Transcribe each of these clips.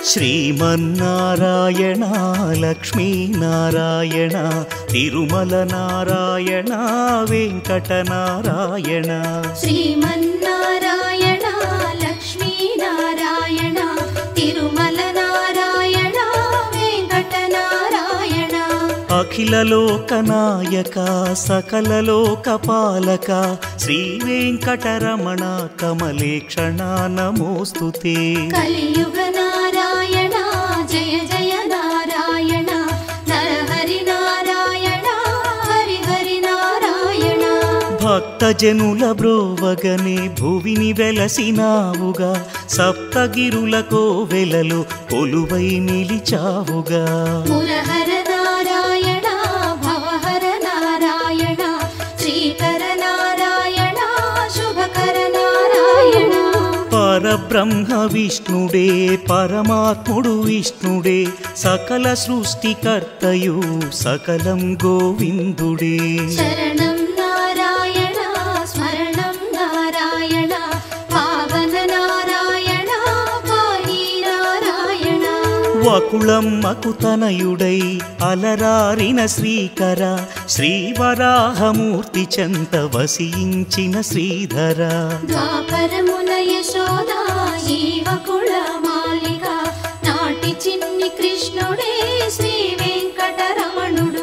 శ్రీమన్నారాయణ లక్ష్మీనారాయణ తిరుమల నారాయణ వెంకటనారాయణ శ్రీమన్నారాయణ లక్ష్మీనారాయణ తిరుమల నారాయణ వెంకటనారాయణ అఖిల లోకనాయక సకల లోకపాలక శ్రీ వెంకటరమణ కమలేక్షణ నమోస్తుతే కలియుగ నారాయణ జయ జయ నారాయణ నరహరి నారాయణ హరి హరి నారాయణ భక్తజనుల బ్రోవగనే భువిని వెలసినావుగా సప్తగిరులకో వెలలో కొలువై నిలిచావుగా మురహర నారాయణ భవహర నారాయణ శ్రీకర నారాయణ శుభకర నారాయణ పరబ్రహ్మ విష్ణుడే పరమాత్ముడు విష్ణుడే సకల సృష్టికర్తయు సకలం గోవిందుడే శరణం నారాయణ స్మరణం నారాయణ పావన నారాయణ పాహి నారాయణ వకుళమ్మకు తనయుడై అలరారిన శ్రీకర శ్రీవరాహమూర్తి చెంత వసించిన శ్రీధర ద్వాపరమున యశోదా జీవకుళ మాలిక నాటి చిన్ని కృష్ణుడే శ్రీ వెంకటరమణుడు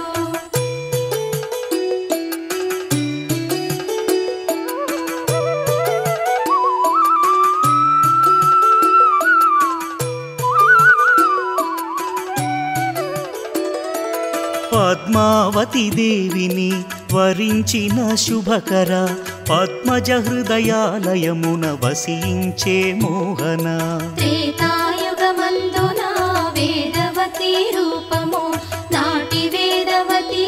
పద్మావతి దేవిని వరించిన శుభకర పద్మజ హృదయాలయమున వసించే మోహన త్రేతాయుగమందున వేదవతి రూపము నాటి వేదవతి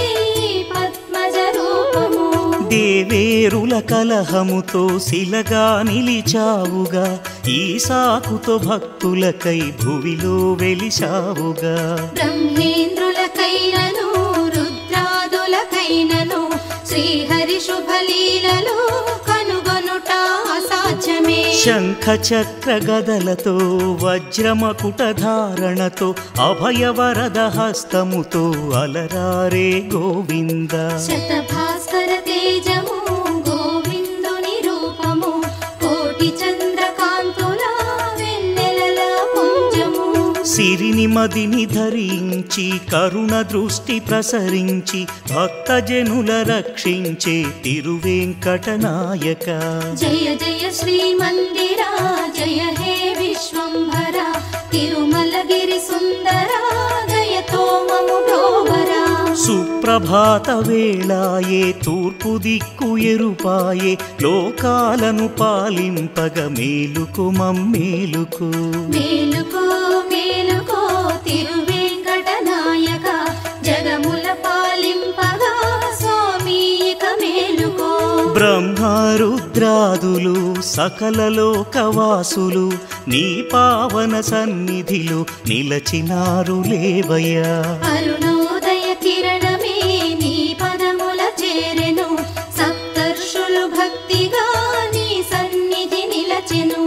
పద్మజ రూపము దేవేరుల కలహముతో శిలగా నిలిచావుగా ఈ సాకుతో భక్తులకై భువిలో వెలిశావుగా బ్రహ్మేంద్రులకైనను రుద్రాదులకైనను శ్రీహరి శుభలీలలు కనుగొనుట అసాధ్యమే శంఖ చక్ర గదలతో వజ్రమకుట ధారణతో అభయవరద హస్తముతో అలరారే గోవింద శతభాస్కర తేజము గోవిందుని రూపము కోటి చంద్రకాంతుల వెన్నెలల పుంజము సిరిని మదిని ధరించి కరుణ దృష్టి ప్రసరించి భక్తజనుల రక్షించే తిరువెంకటనాయక జయ జయ శ్రీమందిర జయ హే విశ్వంభర తిరుమలగిరి సుందర దయతో మము బ్రోవరా సుప్రభాత వేళాయే తూర్పు దిక్కు ఎరుపాయే లోకాలను పాలింపగ మేలుకు మమ్మేలుకు మేలుకో మేలుకో తిరువేంకట నాయక జగముల పాలింపగా స్వామి ఇక మేలుకో బ్రహ్మరుద్రాదులు సకల లోకవాసులు నీ పావన సన్నిధిలో నిలచినారు లేవయ్యా అరుణోదయ కిరణమే నీ పదముల చేరెను సప్తర్షులు భక్తిగా నీ సన్నిధి నిలచెను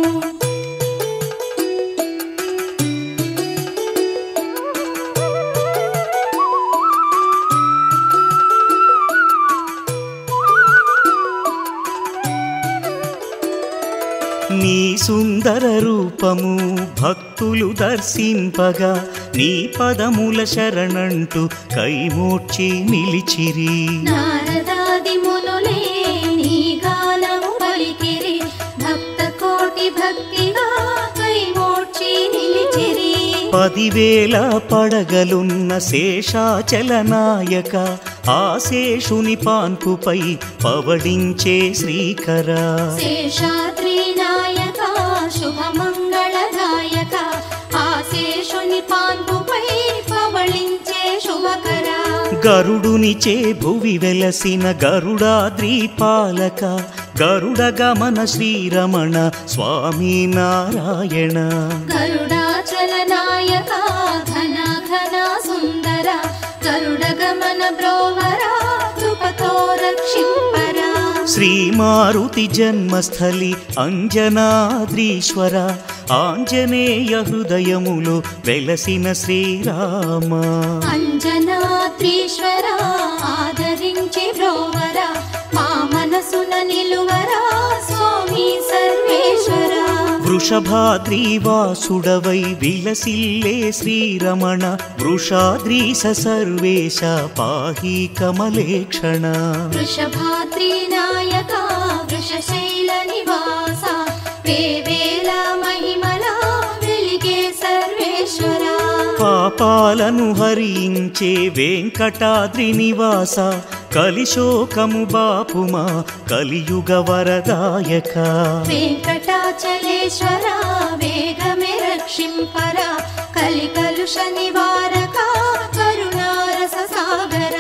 నీ సుందర రూపము భక్తులు దర్శింపగా నీ పదముల శరణంటూ కైమోడ్చి నిలిచిరి నారదాది మునులే నీ గానము పలికిరి భక్త కోటి భక్తిగా కైమోడ్చి నిలిచిరి పదివేల పడగలున్న శేషాచల నాయక ఆ శేషుని పాన్పుపై పవడించే శ్రీకర శేషాద్రి నాయక శుభమంగళదాయక ఆశేషుని పాన్పుపై పవళించే శుభకర గరుడునిచే భువి వెలసిన గరుడాద్రి పాలక గరుడ గమన శ్రీరమణ స్వామి నారాయణ గరుడాచల నాయక ఘన ఘన సుందర గరుడ గమన బ్రోవర కృపతో రక్షింపరా శ్రీమారుతి జన్మస్థలి అంజనాద్రీశ్వర ఆంజనేయ హృదయములో వెలసిన శ్రీరామ అంజనాద్రీశ్వర ఆదరించి బ్రోవర మా మనసున నిలువరా స్వామి సర్వేశ్వర వృషభాద్రీవాసుడవై విలసిల్లే శ్రీరమణ వృషాద్రీస సర్వేశ పాహి కమలేక్షణ వృషభాద్రి నాయక వృషశైల నివాస వేవేల మహిమల వెలిగే సర్వేశ్వర పాపాలను హరించే వెంకటాద్రి నివాస కలిశోకము బాపుమా కలియుగ వరదాయక వెంకటాచలేశ్వర వేగమే రక్షింపర కలికలుష నివారక కరుణారస సాగర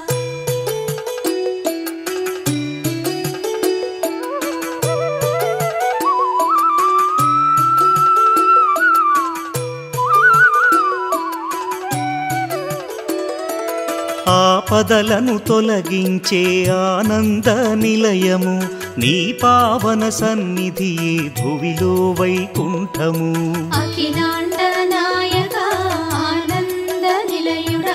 ఆపదలను తొలగించే ఆనంద నిలయము నీ పావన సన్నిధియే భువిలో వైకుంఠము అఖిలాండ నాయక ఆనంద నిలయుడ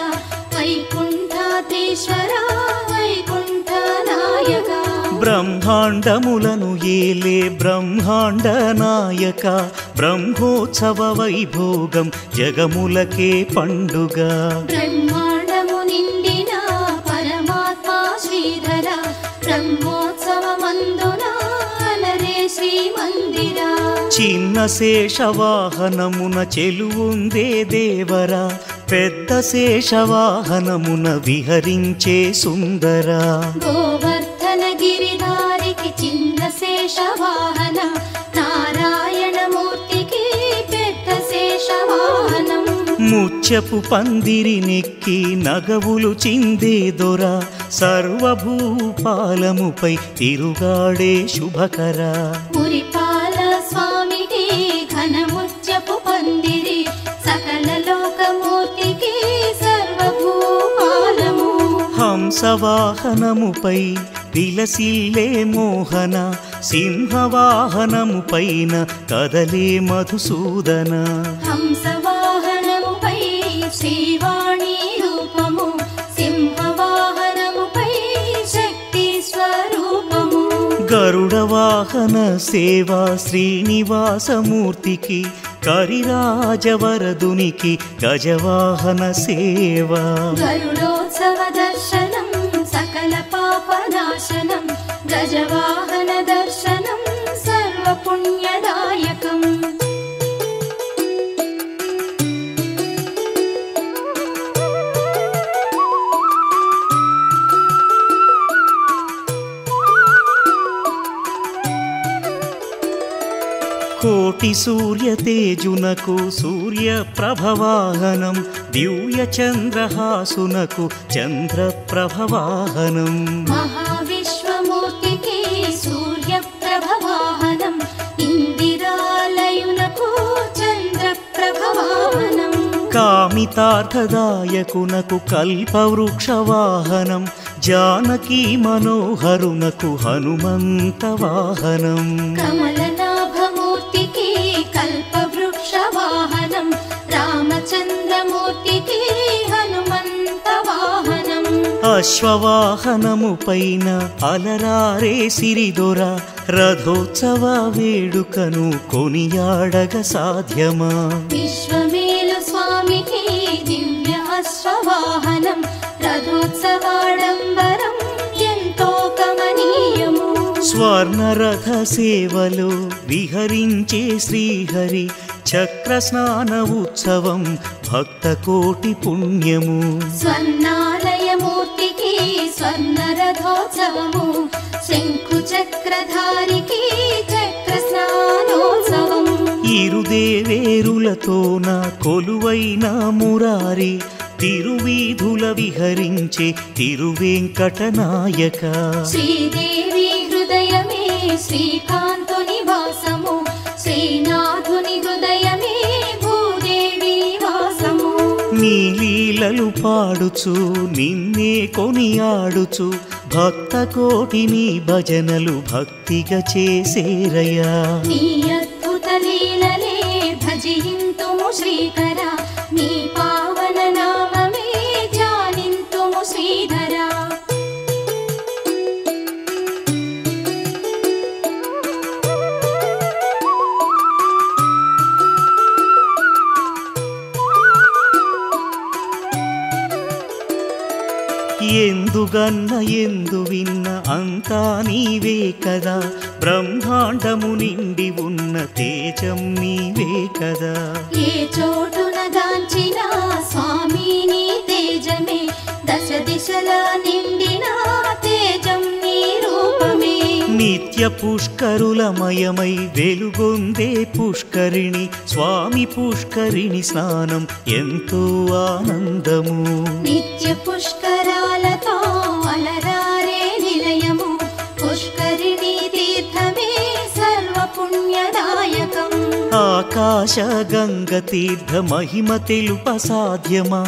వైకుంఠాధీశ్వర వైకుంఠ నాయక బ్రహ్మాండములను ఏలే బ్రహ్మాండ నాయక బ్రహ్మోత్సవ వైభోగం జగములకే పండుగ బ్రహ్మాండము నిండిన పరమాత్మ శ్రీధర బ్రహ్మోత్సవమందున అలరే శ్రీమందిర చిన్న శేషవాహనమున చెలువుందే దేవరా పెద్ద శేషవాహనమున విహరించే సుందరా గోవర్ధన గిరిధారికి చిన్న శేష వాహన నారాయణ మూర్తికి పెద్ద శేష వాహనం ముత్యపు పందిరి నెక్కి నగవులు చిందే దొర సర్వభూపాలముపై తిరుగాడే శుభకరా పురిపాల స్వామికి ఘనముత్యపు పందిరి సకల లోకమూర్తికి సర్వభూపాలము హంసవాహనముపై విలసిల్లే మోహన సింహవాహనము పైన కదలే మధుసూదన హంసవాహనముపై శ్రీవాణి రూపము సింహవాహనముపై శక్తి స్వరూపము గరుడ వాహన సేవా శ్రీనివాసమూర్తికి కరిరాజవరదునికి గజవాహన సేవా గరుడోత్సవ దర్శనం సకల పాపనాశనం గజవాహన దర్శనం సర్వపుణ్యదాయకం కోటి సూర్య తేజునకు సూర్య ప్రభవాహనం దివ్య చంద్రహాసునకు చంద్ర ప్రభవాహనం మహావిశ్వమూర్తికి సూర్య ప్రభవాహనం ఇందిరాలయునకు చంద్ర ప్రభవాహనం కామితార్థదాయకునకు కల్పవృక్షవాహనం జానకీ మనోహరునకు హనుమంత వాహనం కమలనాభమూర్తికి కల్పవృక్ష వాహనం రామచంద్రమూర్తికి హనుమంత వాహనం అశ్వవాహనము పైన అలరారే సిరిదొర రథోత్సవ వేడుకను కొనియాడగ సాధ్యమా విశ్వమేలు స్వామికి దివ్య అశ్వవాహనం రథోత్సవాడంబరం ఎంతో కమనీయము స్వర్ణరథ సేవలో విహరించే శ్రీహరి చక్ర స్నాన ఉత్సవం భక్త కోటి పుణ్యము స్వర్ణాలయమూర్తికి స్వర్ణ రథోత్సవము శంకు చక్రధారికి చక్ర స్నానోత్సవం ఇరుదేవేరులతోన కొలువైన మురారి తిరువీధుల విహరించే తిరువెంకటనాయక శ్రీదేవి హృదయమే శ్రీకాంతు నివాసము శ్రీనాథుని హృదయమే భూదేవి నివాసము నీ లీలలు పాడుచు నిన్నే కొనియాడుచు భక్త కోటిని భజనలు భక్తిగా చేసేరయ్యా నీ అద్భుత లీలలే భజింతుము శ్రీకర నీ పావన నామమే జానింతుము శ్రీధర ఎందుగన్న ఎందు విన్న అంతా నీవే కదా బ్రహ్మాండము నిండి ఉన్న తేజం నీవే కదా ఏ చోటున గాంచిన స్వామి నీ తేజమే దశ దిశల నిండిన తేజం నీ రూపమే నిత్య పుష్కరులమయమై వెలుగొందే పుష్కరిణి స్వామి పుష్కరిణి స్నానం ఎంతో ఆనందము నిత్య పుష్కరాలతో అలరారే నిలయము పుష్కరిణి తీర్థమే సర్వ పుణ్యదాయకం ఆకాశ గంగ తీర్థ మహిమ తెలుప సాధ్యమా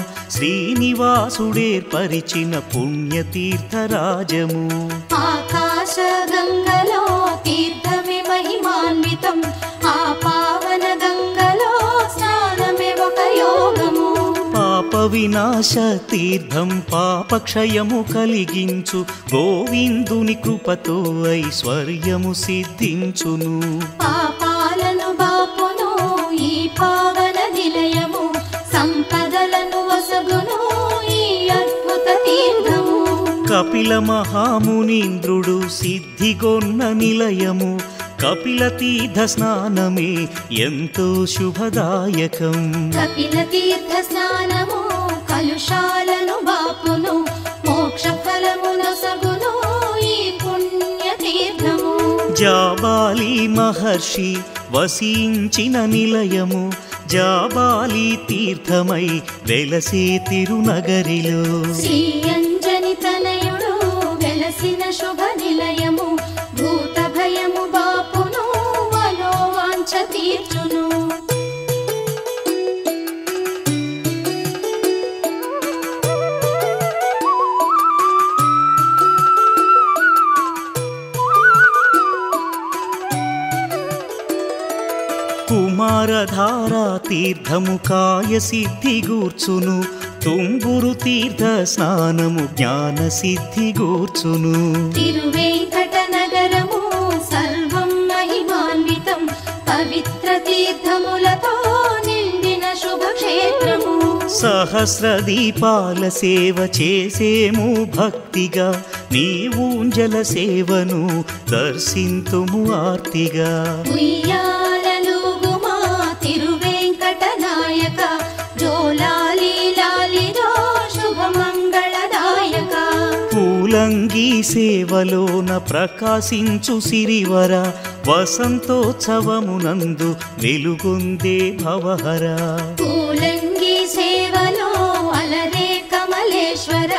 శ్రీనివాసుడేర్పరిచిన పుణ్యతీర్థరాజము ఆకాశ గంగలో తీర్థమే మహిమాన్వితం ఆ పావన గంగలో స్నానమే ఒక యోగము పాప వినాశ తీర్థం పాపక్షయము కలిగించు గోవిందుని కృపతో ఐశ్వర్యము సిద్ధించును పాపాలను బాపును ఈ పావన నిలయము సంపదలను వసగును ఈ అద్భుత తీర్థము కపిల మహామునీంద్రుడు సిద్ధిగొన్న నిలయము కపిల తీర్థ స్నానమే ఎంతో శుభదాయకం కపిల తీర్థ స్నానము కలుషాలను బాపును మోక్ష ఫలమును సగును ఈ పుణ్య తీర్థము జాబాలి మహర్షి వసించిన నిలయము జాబాలి తీర్థమై వెలసే తిరునగరిలో శ్రీ అంజని తనయుడు వెలసిన శుభ నిలయము భూత భయము బాపును మనోవాంఛ తీర్చును కుమారధారా తీర్థము కాయ సిద్ధి గూర్చును తుంగురు తీర్థ స్నానము జ్ఞాన సిద్ధి గూర్చును తిరువేంకట నగరము సర్వం మహిమాన్వితం పవిత్ర తీర్థములతో నిండిన శుభక్షేత్రము సహస్ర దీపాల సేవ చేసేము భక్తిగా నీవూంజల సేవను దర్శింతుము ఆర్తిగా ఉయ్యాలలుగుమా తిరువేంకట నాయక జోలాలి లాలిరో శుభమంగళదాయక పూలంగి సేవలోన ప్రకాశించు సిరివర వసంతోత్సవమునందు వెలుగొందే భవహర పూలంగి సేవలో అలరే కమలేశ్వర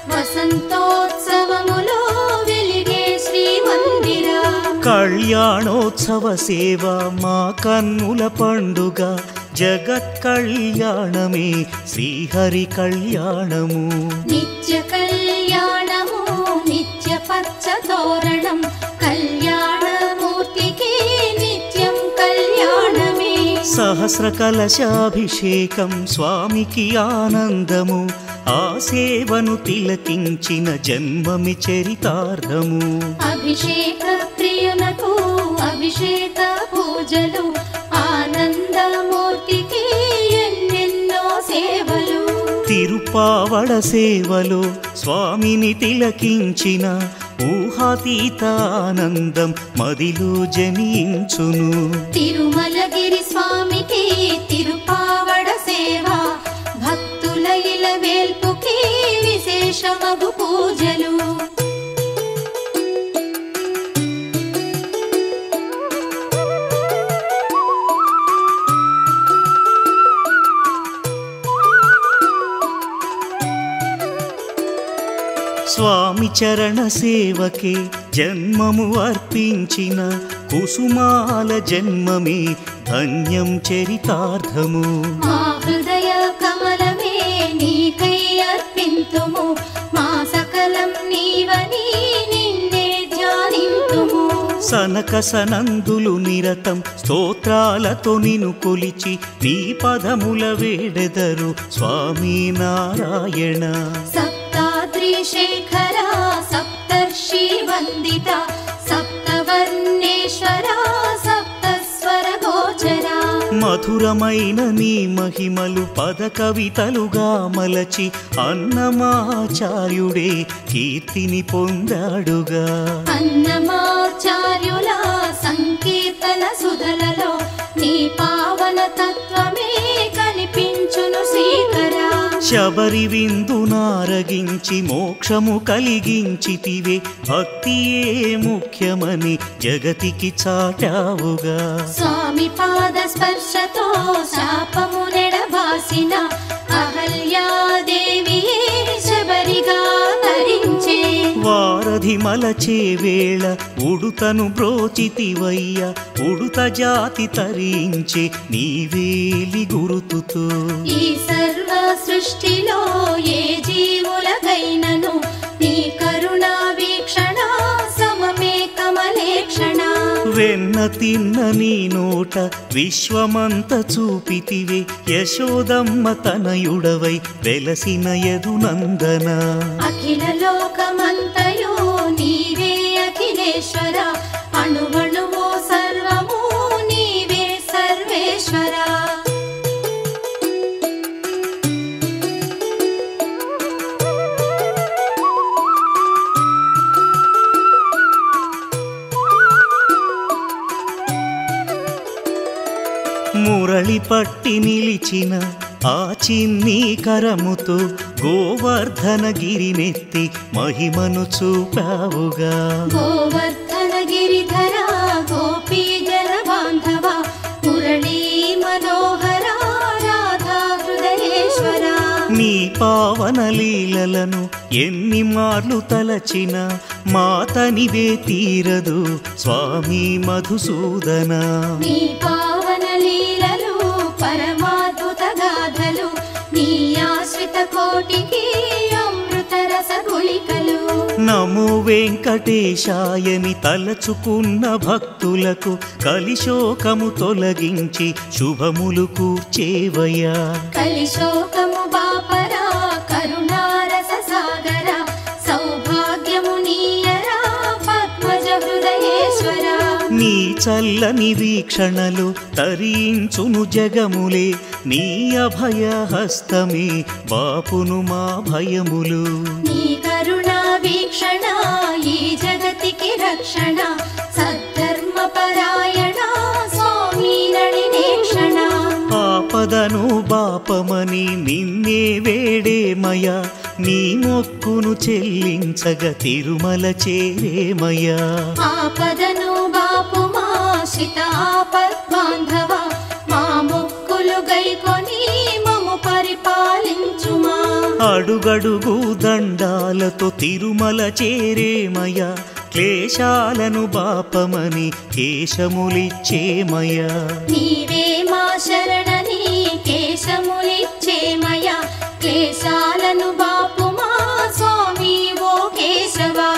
వసంతోత్సవములో వెలిగే శ్రీ మందిర కళ్యాణోత్సవ సేవ మా కన్నుల పండుగ జగత్ కళ్యాణమే శ్రీహరి కళ్యాణము నిత్య కళ్యాణము నిత్య పచ్చ తోరణం కళ్యాణమూర్తికి నిత్యం కళ్యాణమే సహస్ర కలశాభిషేకం స్వామికి ఆనందము ఆ సేవను తిలకించిన జన్మమి చరితార్థము అభిషేక ప్రియునకు అభిషేక పూజలు ఆనందమూర్తికి ఎన్నెన్నో సేవలు తిరుపావడ సేవలో స్వామిని తిలకించిన ఊహాతీత ఆనందం మదిలో జనించును తిరుమలగిరి స్వామికి తిరుపావడ సేవ భక్తుల ఇల వేల్పుకి విశేషమగు పూజలు స్వామి చరణ సేవకే జన్మము అర్పించిన కుసుమాల జన్మమే ధన్యం చరితార్థము మా హృదయ కమలమే నీకై అర్పింతుము మా సకలం నీవని నిన్నే ధ్యానింతుము సనక సనందులు నిరతం స్తోత్రాలతో నిను కొలిచి నీ పదముల వేడెదరు స్వామి నారాయణ సప్తాద్రి శేఖర సప్తర్షి వందిత సప్తవర్ణేశ్వర సప్తస్వర గోచర మధురమైన నీ మహిమలు పద కవితలుగా మలచి అన్నమాచార్యుడే కీర్తిని పొందాడుగా అన్నమాచార్యుల సంకీర్తన సుధలలో నీ పావన తత్వమే కనిపించును శ్రీకరా శబరి విందు నారగించి మోక్షము కలిగించితివే భక్తియే ముఖ్యమని జగతికి చాటావుగా స్వామి పాద స్పర్శతో శాపము నెడబాసిన అహల్యాదేవి శబరిగా ధరించే వారధి మలచే వేళ ఉడుతను బ్రోచితివయ్య ఉడుత జాతి తరించే నీవేలి గురుతుతో ఈ సర్వ సృష్టిలో ఏ జీవులకైనను నీ కరుణా వీక్షణ సమమే కమలేక్షణ వెన్న తిన్న నీ నోట విశ్వమంత చూపితివే యశోదమ్మ తనయుడవై వెలసిన యదునందన అఖిల లోకమంతయో నీవే అఖిలేశ్వర అణువణువు సర్వము నీవే సర్వేశ్వర మురళి పట్టి నిలిచిన ఆ చిన్ని కరముతో గోవర్ధన గిరినెత్తి మహిమను చూపావుగా గోవర్ధన గిరిధర గోపీ జన బాంధవ మురళీ మనోహర రాధా హృదయేశ్వర నీ పావన లీలలను ఎన్ని మార్లు తలచిన మాతనివే తీరదు స్వామి మధుసూదన నీ పావన లీలలు పరమాద్భుత గాథలు నీ ఆశ్రిత కోటికి అమృత రస గుళికలు నమో వెంకటేశాయని తలచుకున్న భక్తులకు కలిశోకము తొలగించి శుభములు కూర్చేవయ్యా కలిశోకము బాపరా కరుణారస సాగర సౌభాగ్యము నీయరా పద్మజ హృదయేశ్వర నీ చల్లని వీక్షణలు తరించును జగములే నీ అభయ హస్తమే బాపును మా భయములు నీ కరుణా వీక్షణ ఈ జగతికి రక్షణ సద్ధర్మ పరాయణ స్వామి నడినేక్షణ ఆపదను బాపమని నిన్నే వేడేమయ్యా నీ మొక్కును చెల్లించగ తిరుమల చేరేమయ్యా ఆపదను బాపు మా శిత ఆపద్బాంధవ మా మొక్కులు గైకొని మము పరిపాలించుమా అడుగడుగు దండాలతో తిరుమల చేరేమయ్యా క్లేశాలను బాపమని కేశములిచ్చేమయ్యా నీవే మా శరణని కేశములిచ్చేమయ క్లేశాలను బాపు మా స్వామి ఓ కేశవా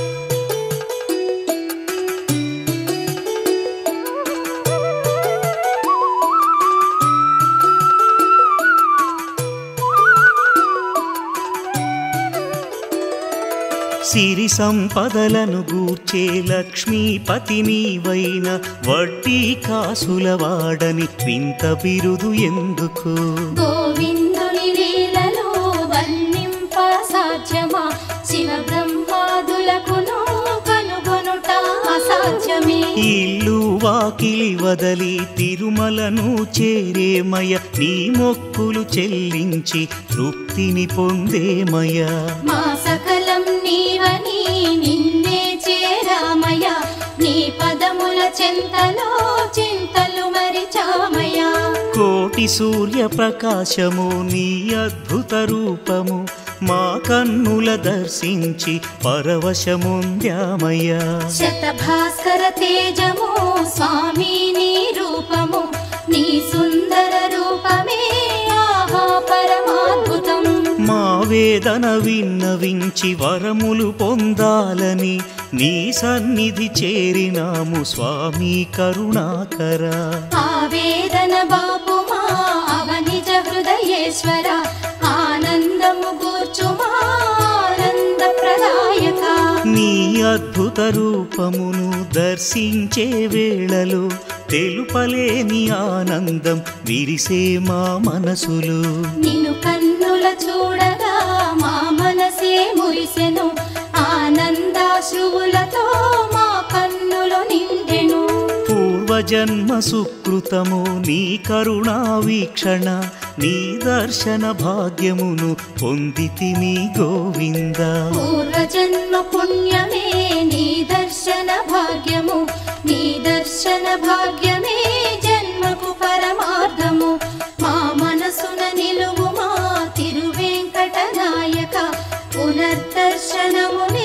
సిరి సంపదలను గూర్చే లక్ష్మీపతి నీవైన వడ్డీ కాసుల వాడని వింత బిరుదు ఎందుకు గోవిందుని లీలలో వర్ణింప సాధ్యమా శివ బ్రహ్మాదులకును కనుగొనుట అసాధ్యమే ఇల్లు వాకిలి వదలి తిరుమలను చేరేమయ నీ మొక్కులు చెల్లించి తృప్తిని పొందేమయ మా సకలం నీవని నిన్నే చేరామయ నీ పదముల చెంతలో చింతలు మరిచామయ కోటి సూర్య ప్రకాశము నీ అద్భుత రూపము మా కన్నుల దర్శించి పరవశముంద్యామయ్యా శతభాస్కర తేజము స్వామి నీ రూపము నీ సుందర రూపమే ఆహా పరమాద్భుతం మా వేదన విన్నవించి వరములు పొందాలని నీ సన్నిధి చేరినాము స్వామి కరుణాకర ఆవేదన బాపు మా అవనిజ హృదయేశ్వర ఆనందము గూర్చుమా ఆనంద ప్రదాయక నీ అద్భుత రూపమును దర్శించే వేళలో తెలుపలేని ఆనందం విరిసే మా మనసులు నిన్ను కన్నుల చూడగా మా మనసే మురిసెను ఆనందాశ్రువులతో మా కన్నులు నిండెను పూర్వజన్మ సుకృతము నీ కరుణా వీక్షణ నీ దర్శన భాగ్యమును పొందితిమి గోవింద పూర్వజన్మ పుణ్యమే నీ దర్శన భాగ్యము నీ దర్శన భాగ్యమే జన్మకు పరమార్థము మా మనసున నిలువు మా తిరువెంకట నాయక పునర్దర్శనమునే